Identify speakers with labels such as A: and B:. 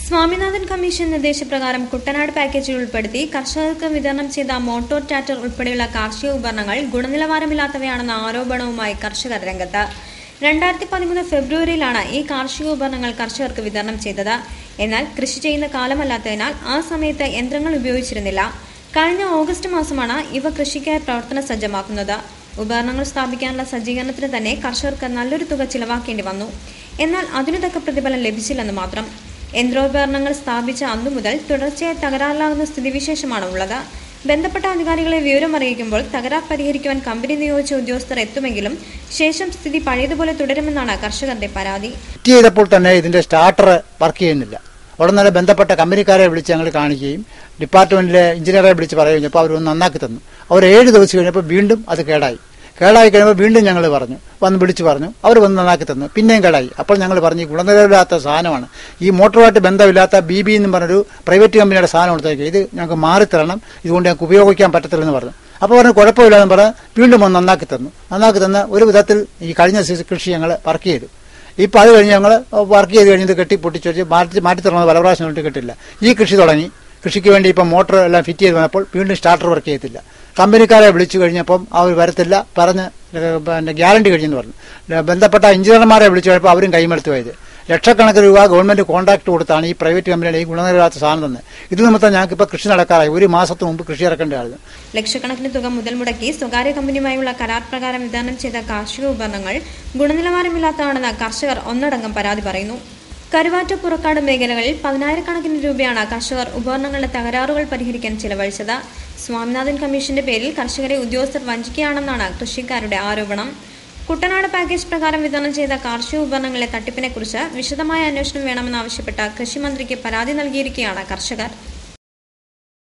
A: Swaminathan commission നിർദ്ദേശപ്രകാരം കുട്ടനാട് പാക്കേജിൽ ഉൾപ്പെടുത്തി കർഷകർക്ക് വിതരണം ചെയ്ത മോട്ടോർ ട്രാക്ടർ ഉൾപ്പെടെയുള്ള കാർഷിക ഉപകരണങ്ങൾ ഗുണനിലവാരമില്ലാത്തവയാണെന്ന ആരോപണവുമായി കർഷകർ രംഗത്ത് രണ്ടായിരത്തി പതിമൂന്ന് ഫെബ്രുവരിയിലാണ് ഈ കാർഷിക ഉപകരണങ്ങൾ കർഷകർക്ക് വിതരണം ചെയ്തത് എന്നാൽ കൃഷി ചെയ്യുന്ന കാലമല്ലാത്തതിനാൽ ആ സമയത്ത് യന്ത്രങ്ങൾ ഉപയോഗിച്ചിരുന്നില്ല കഴിഞ്ഞ ഓഗസ്റ്റ് മാസമാണ് ഇവ കൃഷിക്കായി പ്രവർത്തന സജ്ജമാക്കുന്നത് ഉപകരണങ്ങൾ സ്ഥാപിക്കാനുള്ള സജ്ജീകരണത്തിന് തന്നെ കർഷകർക്ക് നല്ലൊരു തുക ചിലവാക്കേണ്ടി വന്നു എന്നാൽ അതിനു തക്ക പ്രതിഫലം ലഭിച്ചില്ലെന്ന് മാത്രം യന്ത്രോപകരണങ്ങൾ സ്ഥാപിച്ച അന്നു മുതൽ തുടർച്ചയായി തകരാറിലാകുന്ന സ്ഥിതിവിശേഷമാണ് ഉള്ളത് ബന്ധപ്പെട്ട അധികാരികളെ വിവരം അറിയിക്കുമ്പോൾ തകരാർ പരിഹരിക്കുവാൻ കമ്പനി നിയോഗിച്ച ഉദ്യോഗസ്ഥർ എത്തുമെങ്കിലും ശേഷം സ്ഥിതി പഴയതുപോലെ തുടരുമെന്നാണ് കർഷകരുടെ പരാതി
B: ഫിറ്റ് ചെയ്തപ്പോൾ തന്നെ ഇതിന്റെ സ്റ്റാർട്ടർ വർക്ക് ചെയ്യുന്നില്ല ഉടൻ തന്നെ ബന്ധപ്പെട്ട കമ്പനിക്കാരെ വിളിച്ച് ഞങ്ങൾ കാണിക്കുകയും ഡിപ്പാർട്ട്മെന്റിലെ എഞ്ചിനീയറെ വിളിച്ച് പറയുകയും ചെയ്തപ്പോൾ അവർ ഒന്ന് നന്നാക്കി തന്നു അവർ ഏഴ് ദിവസം കഴിഞ്ഞപ്പോൾ വീണ്ടും അത് കേടായി കേടായി കഴിയുമ്പോൾ വീണ്ടും ഞങ്ങൾ പറഞ്ഞു വന്ന് വിളിച്ചു പറഞ്ഞു അവർ വന്ന് നന്നാക്കി തന്നു പിന്നെയും കേടായി അപ്പോൾ ഞങ്ങൾ പറഞ്ഞു ഈ ഗുണനിലവില്ലാത്ത സാധനമാണ് ഈ മോട്ടറുമായിട്ട് ബന്ധമില്ലാത്ത ബി ബി എന്ന് പറഞ്ഞൊരു പ്രൈവറ്റ് കമ്പനിയുടെ സാധനം കൊടുത്തേക്ക് ഇത് ഞങ്ങൾക്ക് മാറിത്തരണം ഇതുകൊണ്ട് ഞങ്ങൾക്ക് ഉപയോഗിക്കാൻ പറ്റത്തില്ലെന്ന് പറഞ്ഞു അപ്പോൾ പറഞ്ഞു കുഴപ്പമില്ലെന്ന് പറഞ്ഞ് വീണ്ടും വന്ന് നന്നാക്കി തന്നു നന്നാക്കി തന്ന ഒരു വിധത്തിൽ ഈ കഴിഞ്ഞ സീസൺ കൃഷി ഞങ്ങൾ വർക്ക് ചെയ്തു ഇപ്പം അത് കഴിഞ്ഞ് ഞങ്ങൾ വർക്ക് ചെയ്ത് കഴിഞ്ഞത് കെട്ടി പൊട്ടിച്ച് വെച്ച് മാറ്റി മാറ്റി തരുന്നത് പല പ്രാവശ്യം കൊണ്ട് കിട്ടില്ല ഈ കൃഷി തുടങ്ങി കൃഷിക്ക് വേണ്ടി ഇപ്പം മോട്ടർ എല്ലാം ഫിറ്റ് ചെയ്ത് വന്നപ്പോൾ വീണ്ടും സ്റ്റാർട്ടർ വർക്ക് ചെയ്യത്തില്ല കമ്പനിക്കാരെ വിളിച്ചു കഴിഞ്ഞപ്പം അവർ വരത്തില്ല പറഞ്ഞ് ഏഹ് പിന്നെ ഗ്യാരണ്ടി കഴിഞ്ഞെന്ന് പറഞ്ഞു ഏഹ് ബന്ധപ്പെട്ട എഞ്ചിനീയർമാരെ വിളിച്ചു കഴിഞ്ഞപ്പോൾ അവരും കൈമെടുത്ത് പോയത് ലക്ഷക്കണക്കിന് രൂപ ഗവൺമെന്റ് കോൺട്രാക്ട് കൊടുത്താണ് ഈ പ്രൈവറ്റ് കമ്പനിയുടെ ഈ ഗുണനിലവാത്ത സാധനം തന്നെ ഇത് നിമിത്തം ഞങ്ങൾക്ക് ഇപ്പോൾ കൃഷി നടക്കാറായി ഒരു മാസത്തിന് മുമ്പ് കൃഷി ഇറക്കേണ്ടതായിരുന്നു
A: ലക്ഷക്കണക്കിന് തുക മുതൽ മുടക്കി സ്വകാര്യ കമ്പനിയുമായുള്ള കരാർ പ്രകാരം വിതരണം ചെയ്ത കാർഷിക ഉപകരണങ്ങൾ ഗുണനിലവാരമില്ലാത്തതാണെന്ന് കർഷകർ ഒന്നടങ്കം പരാതി പറയുന്നു കരുവാറ്റ പുറക്കാട് മേഖലകളിൽ പതിനായിരക്കണക്കിന് രൂപയാണ് കർഷകർ ഉപകരണങ്ങളുടെ തകരാറുകൾ പരിഹരിക്കാൻ ചിലവഴിച്ചത് സ്വാമിനാഥൻ കമ്മീഷന്റെ പേരിൽ കർഷകരെ ഉദ്യോഗസ്ഥർ വഞ്ചിക്കുകയാണെന്നാണ് കൃഷിക്കാരുടെ ആരോപണം കുട്ടനാട് പാക്കേജ് പ്രകാരം വിതരണം ചെയ്ത കാർഷിക ഉപകരണങ്ങളിലെ തട്ടിപ്പിനെക്കുറിച്ച് വിശദമായ അന്വേഷണം വേണമെന്നാവശ്യപ്പെട്ട് കൃഷിമന്ത്രിക്ക് പരാതി നൽകിയിരിക്കുകയാണ് കർഷകർ